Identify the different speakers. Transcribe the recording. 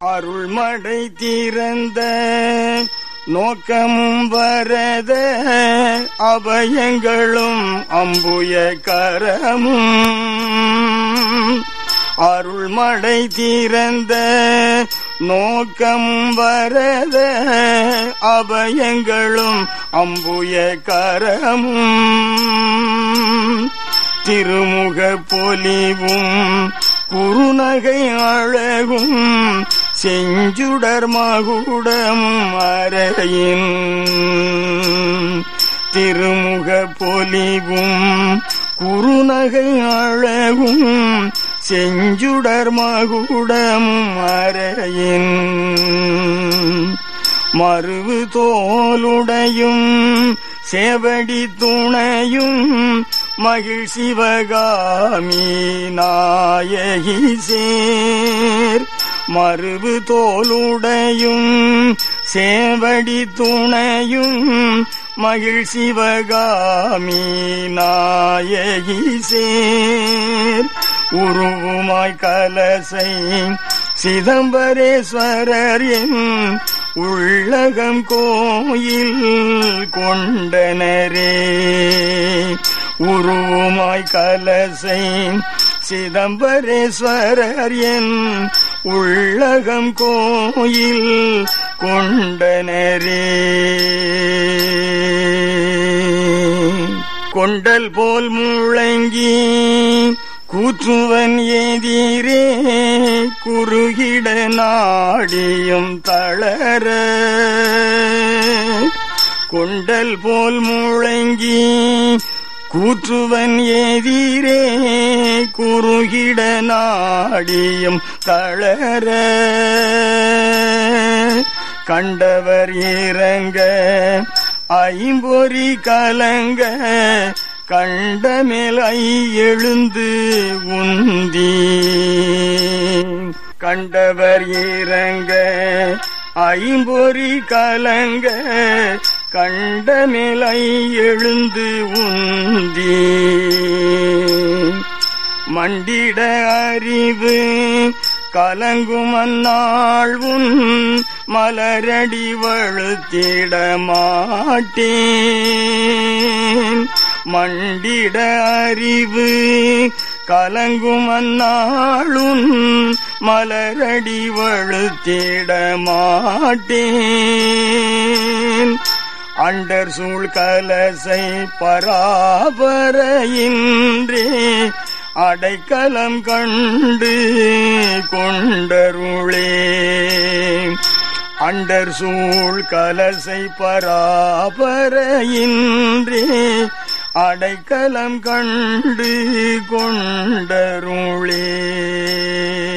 Speaker 1: அருள்மடை திறந்த நோக்கமும் வரத அபயங்களும் அம்புய கரமும் அருள்மடை திறந்த நோக்கம் வரத அபயங்களும் அம்புய கரமும் திருமுக பொலிவும் குறுநகை அழகும் செஞ்சுடர் மகுடமும் அறையின் திருமுக பொலிவும் குறுநகை அழகும் செஞ்சுடர் மகுடமும் அறையின் மறுவு தோலுடையும் சேவடி துணையும் மகிழ் சிவகாமி நாயகி சேர் மறுவு தோலுடையும் சேவடி துணையும் மகிழ் சிவகாமி நாயகி சேர் உருவுமாய் கலசை சிதம்பரேஸ்வரர் என் உள்ளகம் கோயில் கொண்டனரே உருவுமாய் கலசை சிதம்பரேஸ்வரர் என் உள்ளகம் கோயில் கொண்டனரே கொண்டல் போல் முழங்கி கூற்றுவன் எதிரே குறுகிட நாடியும் தளர கொண்டல் போல் முழங்கி கூற்றுவன் எதிரே குறுகிட நாடியும் தளர கண்டவர் இறங்க ஐம்பொறி கலங்க கண்டமேல் ஐ எழுந்து உந்தி கண்டவர் இறங்க ஐம்பொறி கலங்க கண்டமேல் ஐ எழுந்து உந்தி மண்டிட அறிவு கலங்கும் அந்நாள் உன் மலரடி வழுத்திட மாட்டேன் மண்டிட அறிவு கலங்கும் அந்நாளும் மலரடி வழுத்திட மாட்டேன் அண்டர் சூழ் கலசை பராபர இன்றே அடைக்கலம் கண்டு கொண்டருளே அண்டர் சூழ் கலசை பராபர இன்றே அடைக்கலம் கண்டு கொண்டருளே